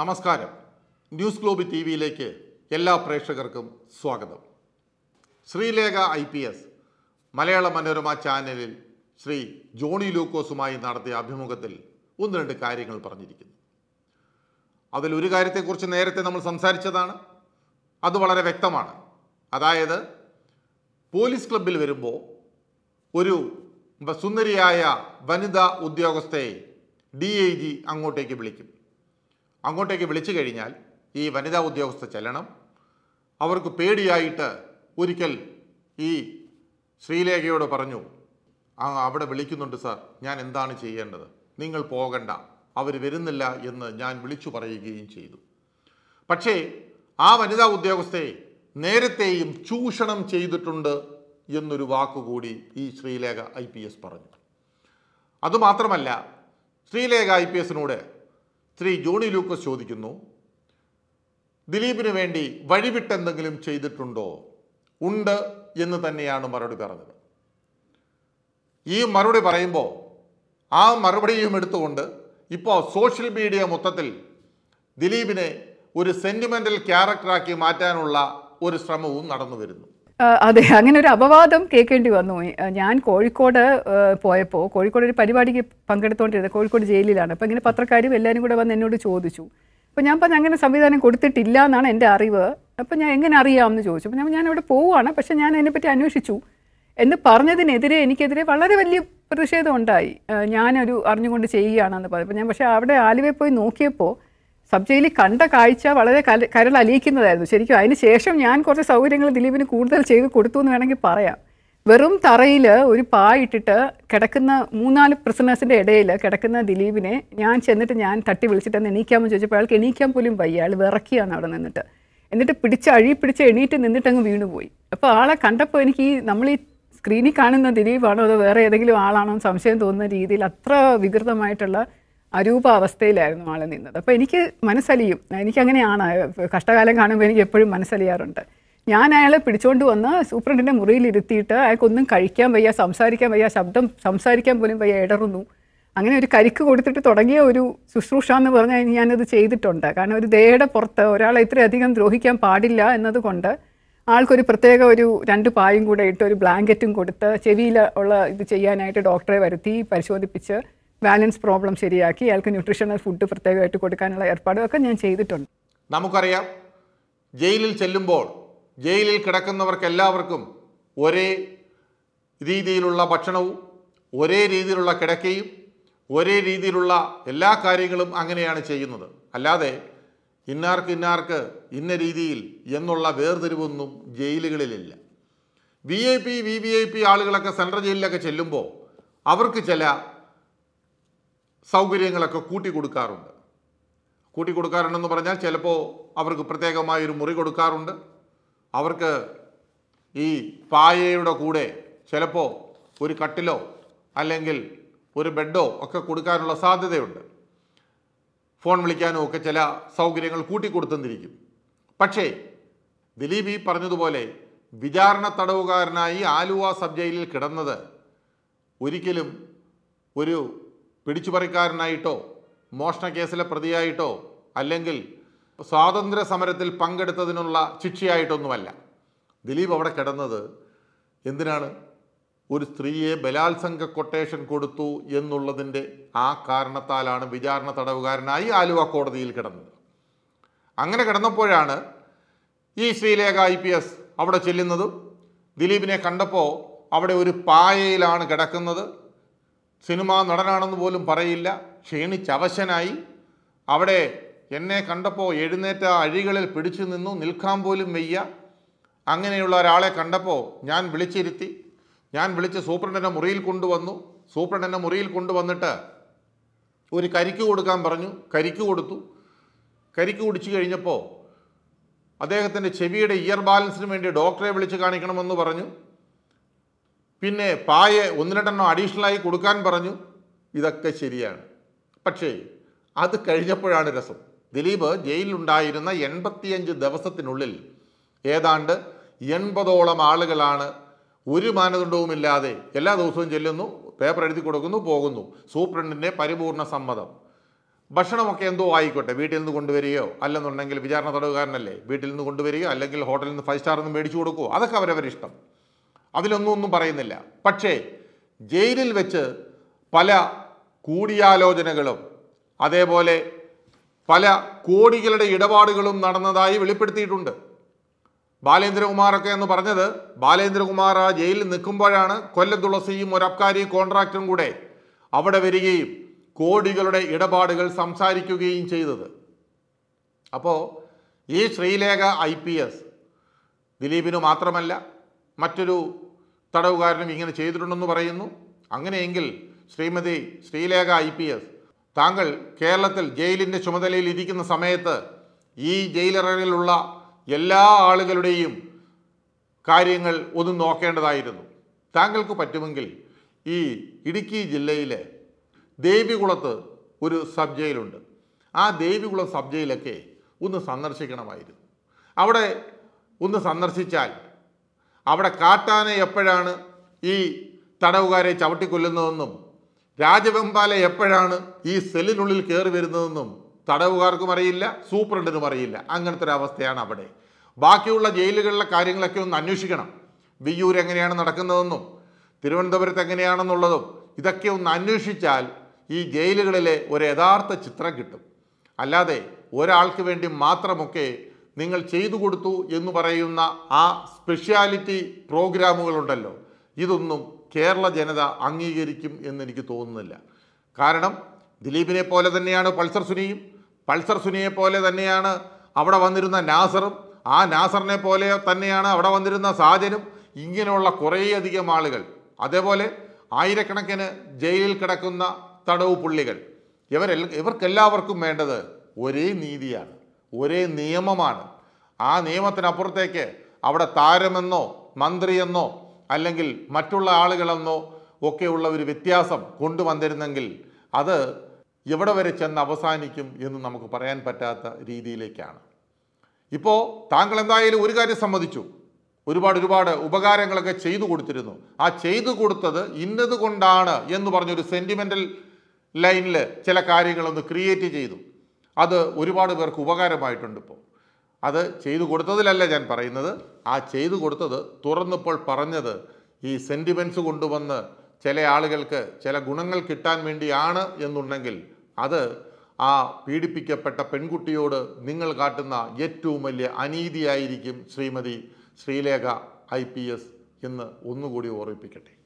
നമസ്കാരം news globe T വിയിലേക്ക് എല്ലാ പ്രേക്ഷകർക്കും സ്വാഗതം ശ്രീലേഖ ഐ പി എസ് മലയാള മനോരമ ചാനലിൽ ശ്രീ ജോണി ലൂക്കോസുമായി നടത്തിയ അഭിമുഖത്തിൽ ഒന്ന് രണ്ട് കാര്യങ്ങൾ പറഞ്ഞിരിക്കുന്നു അതിൽ ഒരു കാര്യത്തെക്കുറിച്ച് നേരത്തെ നമ്മൾ സംസാരിച്ചതാണ് അത് വളരെ വ്യക്തമാണ് അതായത് പോലീസ് ക്ലബിൽ വരുമ്പോൾ ഒരു വ- സുന്ദരിയായ വനിതാ ഉദ്യോഗസ്ഥയെ ഡി ഐ ജി അങ്ങോട്ടേക്ക് വിളിക്കും അങ്ങോട്ടേക്ക് വിളിച്ചു കഴിഞ്ഞാൽ ഈ വനിതാ ഉദ്യോഗസ്ഥ ചെല്ലണം അവർക്ക് പേടിയായിട്ട് ഒരിക്കൽ ഈ ശ്രീലേഖയോട് പറഞ്ഞു ആ അവിടെ വിളിക്കുന്നുണ്ട് സാർ ഞാൻ എന്താണ് ചെയ്യേണ്ടത് നിങ്ങൾ പോകണ്ട അവർ വരുന്നില്ല എന്ന് ഞാൻ വിളിച്ചു പറയുകയും ചെയ്തു പക്ഷേ ആ വനിതാ ഉദ്യോഗസ്ഥയെ നേരത്തെയും ചൂഷണം ചെയ്തിട്ടുണ്ട് എന്നൊരു വാക്കുകൂടി ഈ ശ്രീലേഖ ഐ പി എസ് പറഞ്ഞു അതുമാത്രമല്ല ശ്രീലേഖ ഐ പി എസിനോട് ശ്രീ ജോണി ലൂക്കസ് ചോദിക്കുന്നു ദിലീപിന് വേണ്ടി വഴിവിട്ടെന്തെങ്കിലും ചെയ്തിട്ടുണ്ടോ ഉണ്ട് എന്ന് തന്നെയാണ് മറുപടി പറഞ്ഞത് ഈ മറുപടി പറയുമ്പോൾ ആ മറുപടിയും എടുത്തുകൊണ്ട് ഇപ്പോൾ സോഷ്യൽ മീഡിയ മൊത്തത്തിൽ ദിലീപിനെ ഒരു സെന്റിമെന്റൽ ക്യാരക്ടറാക്കി മാറ്റാനുള്ള ഒരു ശ്രമവും നടന്നു വരുന്നു ആ, അതെ അങ്ങനെ ഒരു അപവാദം കേൾക്കേണ്ടി വന്നു ആ, ഞാൻ കോഴിക്കോട് പോയപ്പോൾ കോഴിക്കോട് ഒരു പരിപാടിക്ക് പങ്കെടുത്തുകൊണ്ടിരുന്നത് കോഴിക്കോട് ജയിലിലാണ് അപ്പോൾ ഇങ്ങനെ പത്രക്കാരും എല്ലാവരും കൂടെ വന്ന് എന്നോട് ചോദിച്ചു അപ്പോൾ ഞാൻ പറഞ്ഞു അങ്ങനെ സംവിധാനം കൊടുത്തിട്ടില്ല എന്നാണ് എൻ്റെ അറിവ് അപ്പോൾ ഞാൻ എങ്ങനെ അറിയാമെന്ന് ചോദിച്ചു അപ്പോൾ ഞാൻ ഞാൻ അവിടെ പോവുകയാണ് പക്ഷേ ഞാൻ അതിനെപ്പറ്റി അന്വേഷിച്ചു എന്ന് പറഞ്ഞതിനെതിരെ എനിക്കെതിരെ വളരെ വലിയ പ്രതിഷേധം ഉണ്ടായി ആ, ഞാനൊരു അറിഞ്ഞുകൊണ്ട് ചെയ്യുകയാണെന്ന് പറഞ്ഞു അപ്പോൾ ഞാൻ പക്ഷേ അവിടെ ആലുവയിൽ പോയി നോക്കിയപ്പോൾ സബ് ജയിലിൽ കണ്ട കാഴ്ച വളരെ കല കരൾ അലിയിക്കുന്നതായിരുന്നു ശരിക്കും അതിന് ശേഷം ഞാൻ കുറച്ച് സൗകര്യങ്ങൾ ദിലീപിന് കൂടുതൽ ചെയ്ത് കൊടുത്തു എന്ന് വേണമെങ്കിൽ പറയാം വെറും തറയിൽ ഒരു പായിട്ടിട്ട് കിടക്കുന്ന മൂന്നാല് പ്രിസണേഴ്സിൻ്റെ ഇടയിൽ കിടക്കുന്ന ദിലീപിനെ ഞാൻ ചെന്നിട്ട് ഞാൻ തട്ടി വിളിച്ചിട്ട് ഒന്ന് എണീക്കാമെന്ന് ചോദിച്ചപ്പോൾ അയാൾക്ക് എണീക്കാൻ പോലും വയ്യ അയാൾ വിറക്കിയാണ് അവിടെ നിന്നിട്ട് എന്നിട്ട് പിടിച്ച് അഴി പിടിച്ച് എണീറ്റ് നിന്നിട്ട് അങ്ങ് വീണുപോയി അപ്പോൾ ആളെ കണ്ടപ്പോൾ എനിക്ക് ഈ നമ്മൾ ഈ സ്ക്രീനിൽ കാണുന്ന ദിലീപാണോ അതോ വേറെ ഏതെങ്കിലും ആളാണോ എന്ന് സംശയം തോന്നുന്ന രീതിയിൽ അത്ര വികൃതമായിട്ടുള്ള അരൂപ അവസ്ഥയിലായിരുന്നു ആൾ നിന്നത് അപ്പോൾ എനിക്ക് മനസ്സലിയും എനിക്കങ്ങനെയാണ് കഷ്ടകാലം കാണുമ്പോൾ എനിക്ക് എപ്പോഴും മനസ്സലിയാറുണ്ട് ഞാൻ അയാളെ പിടിച്ചുകൊണ്ട് വന്ന് സൂപ്രണ്ടിൻ്റെ മുറിയിൽ ഇരുത്തിയിട്ട് അയാൾക്കൊന്നും കഴിക്കാൻ വയ്യ സംസാരിക്കാൻ വയ്യ ശബ്ദം സംസാരിക്കാൻ പോലും വയ്യ ഇടറുന്നു അങ്ങനെ ഒരു കരിക്ക് കൊടുത്തിട്ട് തുടങ്ങിയ ഒരു ശുശ്രൂഷ എന്ന് പറഞ്ഞാൽ ഞാനത് ചെയ്തിട്ടുണ്ട് കാരണം ഒരു ദയയുടെ പുറത്ത് ഒരാളെ ഇത്രയധികം ദ്രോഹിക്കാൻ പാടില്ല എന്നതുകൊണ്ട് ആൾക്കൊരു പ്രത്യേക ഒരു രണ്ട് പായും കൂടെ ഇട്ട് ഒരു ബ്ലാങ്കറ്റും കൊടുത്ത് ചെവിയിൽ ഉള്ള ഇത് ചെയ്യാനായിട്ട് ഡോക്ടറെ വരുത്തി പരിശോധിപ്പിച്ച് ബാലൻസ് പ്രോബ്ലം ശരിയാക്കി അയാൾക്ക് ന്യൂട്രീഷണൽ ഫുഡ് പ്രത്യേകമായിട്ട് കൊടുക്കാനുള്ള ഏർപ്പാടും ഞാൻ ചെയ്തിട്ടുണ്ട് നമുക്കറിയാം ജയിലിൽ ചെല്ലുമ്പോൾ ജയിലിൽ കിടക്കുന്നവർക്ക് എല്ലാവർക്കും ഒരേ രീതിയിലുള്ള ഭക്ഷണവും ഒരേ രീതിയിലുള്ള കിടക്കയും ഒരേ രീതിയിലുള്ള എല്ലാ കാര്യങ്ങളും അങ്ങനെയാണ് ചെയ്യുന്നത് അല്ലാതെ ഇന്നാർക്ക് ഇന്നാർക്ക് ഇന്ന രീതിയിൽ എന്നുള്ള വേർതിരിവൊന്നും ജയിലുകളിലില്ല V I P V V I P ആളുകളൊക്കെ സെൻട്രൽ ജയിലിലൊക്കെ ചെല്ലുമ്പോൾ അവർക്ക് ചില സൗകര്യങ്ങളൊക്കെ കൂട്ടി കൊടുക്കാറുണ്ട് കൂട്ടി കൊടുക്കാറുണ്ടെന്ന് പറഞ്ഞാൽ ചിലപ്പോൾ അവർക്ക് പ്രത്യേകമായൊരു മുറി കൊടുക്കാറുണ്ട് അവർക്ക് ഈ പായയുടെ കൂടെ ചിലപ്പോൾ ഒരു കട്ടിലോ അല്ലെങ്കിൽ ഒരു ബെഡോ ഒക്കെ കൊടുക്കാനുള്ള സാധ്യതയുണ്ട് ഫോൺ വിളിക്കാനും ഒക്കെ ചില സൗകര്യങ്ങൾ കൂട്ടിക്കൊടുത്തെന്നിരിക്കും പക്ഷേ ദിലീപ് ഈ പറഞ്ഞതുപോലെ വിചാരണ തടവുകാരനായി ആലുവ സബ് ജയിലിൽ കിടന്നത് ഒരിക്കലും ഒരു പിടിച്ചുപറിക്കാരനായിട്ടോ മോഷണ കേസിലെ പ്രതിയായിട്ടോ അല്ലെങ്കിൽ സ്വാതന്ത്ര്യ സമരത്തിൽ പങ്കെടുത്തതിനുള്ള ശിക്ഷയായിട്ടൊന്നുമല്ല ദിലീപ് അവിടെ കിടന്നത് എന്തിനാണ് ഒരു സ്ത്രീയെ ബലാത്സംഗ കൊട്ടേഷൻ കൊടുത്തു എന്നുള്ളതിൻ്റെ ആ കാരണത്താലാണ് വിചാരണ തടവുകാരനായി ആലുവ കോടതിയിൽ കിടന്നത് അങ്ങനെ കിടന്നപ്പോഴാണ് ഈ ശ്രീലേഖ ഐ പി എസ് അവിടെ ചെല്ലുന്നതും ദിലീപിനെ കണ്ടപ്പോൾ അവിടെ ഒരു പായയിലാണ് കിടക്കുന്നത് സിനിമാ നടനാണെന്ന് പോലും പറയില്ല ക്ഷീണിച്ചവശനായി അവിടെ എന്നെ കണ്ടപ്പോൾ എഴുന്നേറ്റ അഴികളിൽ പിടിച്ചു നിന്നു നിൽക്കാൻ പോലും വയ്യ അങ്ങനെയുള്ള ഒരാളെ കണ്ടപ്പോൾ ഞാൻ വിളിച്ചിരുത്തി ഞാൻ വിളിച്ച് സൂപ്രണ്ടിൻ്റെ മുറിയിൽ കൊണ്ടുവന്നു സൂപ്രണ്ടിൻ്റെ മുറിയിൽ കൊണ്ടുവന്നിട്ട് ഒരു കരിക്ക് കൊടുക്കാൻ പറഞ്ഞു കരിക്ക് കൊടുത്തു കരിക്ക് കുടിച്ചു കഴിഞ്ഞപ്പോൾ അദ്ദേഹത്തിൻ്റെ ചെവിയുടെ ഇയർ ബാലൻസിന് വേണ്ടി ഡോക്ടറെ വിളിച്ച് കാണിക്കണമെന്ന് പറഞ്ഞു പിന്നെ പായ ഒന്ന് രണ്ടെണ്ണം അഡീഷണലായി കൊടുക്കാൻ പറഞ്ഞു ഇതൊക്കെ ശരിയാണ് പക്ഷേ അത് കഴിഞ്ഞപ്പോഴാണ് രസം ദിലീപ് ജയിലിലുണ്ടായിരുന്ന എൺപത്തിയഞ്ച് ദിവസത്തിനുള്ളിൽ ഏതാണ്ട് എൺപതോളം ആളുകളാണ് ഒരു മാനദണ്ഡവുമില്ലാതെ എല്ലാ ദിവസവും ചെല്ലുന്നു പേപ്പർ എഴുതി കൊടുക്കുന്നു പോകുന്നു സൂപ്രണ്ടിൻ്റെ പരിപൂർണ സമ്മതം ഭക്ഷണമൊക്കെ എന്തോ ആയിക്കോട്ടെ വീട്ടിൽ നിന്ന് കൊണ്ടുവരികയോ അല്ലെന്നുണ്ടെങ്കിൽ വിചാരണ തടവുകാരനല്ലേ വീട്ടിൽ നിന്ന് കൊണ്ടുവരികയോ അല്ലെങ്കിൽ ഹോട്ടലിൽ നിന്ന് ഫൈവ് സ്റ്റാർ നിന്ന് മേടിച്ചു കൊടുക്കുമോ അതൊക്കെ അവരവരിഷ്ടം അതിലൊന്നും ഒന്നും പറയുന്നില്ല പക്ഷേ ജയിലിൽ വെച്ച് പല കൂടിയാലോചനകളും അതേപോലെ പല കോടികളുടെ ഇടപാടുകളും നടന്നതായി വെളിപ്പെടുത്തിയിട്ടുണ്ട് ബാലേന്ദ്രകുമാറൊക്കെ എന്ന് പറഞ്ഞത് ബാലേന്ദ്രകുമാർ ആ ജയിലിൽ നിൽക്കുമ്പോഴാണ് കൊല്ലം തുളസിയും ഒരു അബ്കാരി കോൺട്രാക്ടറും കൂടെ അവിടെ വരികയും കോടികളുടെ ഇടപാടുകൾ സംസാരിക്കുകയും ചെയ്തത് അപ്പോൾ ഈ ശ്രീലേഖ ഐ പി എസ് ദിലീപിന് മാത്രമല്ല മറ്റൊരു തടവുകാരനും ഇങ്ങനെ ചെയ്തിട്ടുണ്ടെന്ന് പറയുന്നു അങ്ങനെയെങ്കിൽ Srimathi Sreelekha I P S താങ്കൾ കേരളത്തിൽ ജയിലിൻ്റെ ചുമതലയിൽ ഇരിക്കുന്ന സമയത്ത് ഈ ജയിലറകളിലുള്ള എല്ലാ ആളുകളുടെയും കാര്യങ്ങൾ ഒന്ന് നോക്കേണ്ടതായിരുന്നു താങ്കൾക്ക് പറ്റുമെങ്കിൽ ഈ ഇടുക്കി ജില്ലയിലെ ദേവികുളത്ത് ഒരു സബ് ജയിലുണ്ട് ആ ദേവികുളം സബ് ജയിലൊക്കെ ഒന്ന് സന്ദർശിക്കണമായിരുന്നു അവിടെ ഒന്ന് സന്ദർശിച്ചാൽ അവിടെ കാട്ടാനെ എപ്പോഴാണ് ഈ തടവുകാരെ ചവിട്ടിക്കൊല്ലുന്നതെന്നും രാജവെമ്പാല എപ്പോഴാണ് ഈ സെല്ലിനുള്ളിൽ കയറി വരുന്നതെന്നും തടവുകാർക്കും അറിയില്ല സൂപ്രണ്ടിനും അറിയില്ല അങ്ങനത്തെ ഒരു അവസ്ഥയാണ് അവിടെ ബാക്കിയുള്ള ജയിലുകളിലെ കാര്യങ്ങളൊക്കെ ഒന്ന് അന്വേഷിക്കണം വിയ്യൂർ എങ്ങനെയാണ് നടക്കുന്നതെന്നും തിരുവനന്തപുരത്ത് എങ്ങനെയാണെന്നുള്ളതും ഇതൊക്കെ ഒന്ന് അന്വേഷിച്ചാൽ ഈ ജയിലുകളിലെ ഒരു യഥാർത്ഥ ചിത്രം കിട്ടും അല്ലാതെ ഒരാൾക്ക് വേണ്ടി മാത്രമൊക്കെ നിങ്ങൾ ചെയ്തു കൊടുത്തു എന്ന് പറയുന്ന ആ സ്പെഷ്യാലിറ്റി പ്രോഗ്രാമുകളുണ്ടല്ലോ ഇതൊന്നും കേരള ജനത അംഗീകരിക്കും എന്നെനിക്ക് തോന്നുന്നില്ല കാരണം ദിലീപിനെ പോലെ തന്നെയാണ് പൾസർ സുനിയും പൾസർ സുനിയെ പോലെ തന്നെയാണ് അവിടെ വന്നിരുന്ന നാസറും ആ നാസറിനെ പോലെ തന്നെയാണ് അവിടെ വന്നിരുന്ന സാജനും ഇങ്ങനെയുള്ള കുറേയധികം ആളുകൾ അതേപോലെ ആയിരക്കണക്കിന് ജയിലിൽ കിടക്കുന്ന തടവ് പുള്ളികൾ ഇവരെല്ലാം ഇവർക്കെല്ലാവർക്കും വേണ്ടത് ഒരേ നീതിയാണ് ഒരേ നിയമമാണ് ആ നിയമത്തിനപ്പുറത്തേക്ക് അവിടെ താരമെന്നോ മന്ത്രിയെന്നോ അല്ലെങ്കിൽ മറ്റുള്ള ആളുകളെന്നോ ഒക്കെയുള്ള ഒരു വ്യത്യാസം കൊണ്ടുവന്നിരുന്നെങ്കിൽ അത് എവിടെ വരെ ചെന്ന് അവസാനിക്കും എന്ന് നമുക്ക് പറയാൻ പറ്റാത്ത രീതിയിലേക്കാണ് ഇപ്പോൾ താങ്കൾ എന്തായാലും ഒരു കാര്യം സമ്മതിച്ചു ഒരുപാട് ഒരുപാട് ഉപകാരങ്ങളൊക്കെ ചെയ്തു കൊടുത്തിരുന്നു ആ ചെയ്തു കൊടുത്തത് ഇന്നത് കൊണ്ടാണ് എന്ന് പറഞ്ഞൊരു സെൻറ്റിമെൻ്റൽ ലൈനിൽ ചില കാര്യങ്ങളൊന്ന് ക്രിയേറ്റ് ചെയ്തു അത് ഒരുപാട് പേർക്ക് ഉപകാരമായിട്ടുണ്ട് ഇപ്പോൾ അത് ചെയ്തു കൊടുത്തതിലല്ല ഞാൻ പറയുന്നത് ആ ചെയ്തു കൊടുത്തത് തുറന്നപ്പോൾ പറഞ്ഞത് ഈ സെൻറ്റിമെൻറ്റ്സ് കൊണ്ടുവന്ന് ചില ആളുകൾക്ക് ചില ഗുണങ്ങൾ കിട്ടാൻ വേണ്ടിയാണ് എന്നുണ്ടെങ്കിൽ അത് ആ പീഡിപ്പിക്കപ്പെട്ട പെൺകുട്ടിയോട് നിങ്ങൾ കാട്ടുന്ന ഏറ്റവും വലിയ അനീതിയായിരിക്കും Srimathi Sreelekha I P S എന്ന് ഒന്നുകൂടി ഓർമ്മിപ്പിക്കട്ടെ